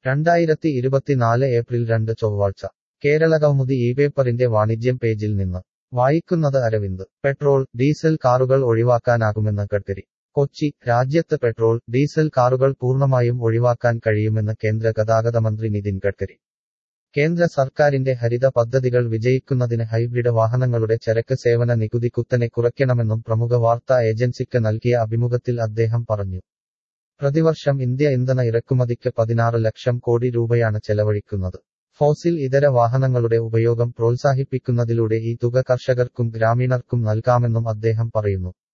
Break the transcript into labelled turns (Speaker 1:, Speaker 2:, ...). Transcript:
Speaker 1: രണ്ടായിരത്തി ഇരുപത്തിനാല് ഏപ്രിൽ രണ്ട് ചൊവ്വാഴ്ച കേരളകൗമുദി ഈ പേപ്പറിന്റെ വാണിജ്യം പേജിൽ നിന്ന് വായിക്കുന്നത് അരവിന്ദ് പെട്രോൾ ഡീസൽ കാറുകൾ ഒഴിവാക്കാനാകുമെന്ന് ഗഡ്കരി കൊച്ചി രാജ്യത്ത് പെട്രോൾ ഡീസൽ കാറുകൾ പൂർണ്ണമായും ഒഴിവാക്കാൻ കഴിയുമെന്ന് കേന്ദ്ര ഗതാഗത മന്ത്രി നിതിൻ ഗഡ്കരി കേന്ദ്ര സർക്കാരിന്റെ ഹരിത പദ്ധതികൾ വിജയിക്കുന്നതിന് ഹൈബ്രിഡ് വാഹനങ്ങളുടെ ചരക്ക് സേവന നികുതി കുത്തനെ കുറയ്ക്കണമെന്നും പ്രമുഖ വാർത്താ ഏജൻസിക്ക് നൽകിയ അഭിമുഖത്തിൽ അദ്ദേഹം പറഞ്ഞു പ്രതിവർഷം ഇന്ത്യ ഇന്ധന ഇറക്കുമതിക്ക് പതിനാറ് ലക്ഷം കോടി രൂപയാണ് ചെലവഴിക്കുന്നത് ഫോസിൽ ഇതര വാഹനങ്ങളുടെ ഉപയോഗം പ്രോത്സാഹിപ്പിക്കുന്നതിലൂടെ ഈ തുക കർഷകർക്കും ഗ്രാമീണർക്കും നൽകാമെന്നും അദ്ദേഹം പറയുന്നു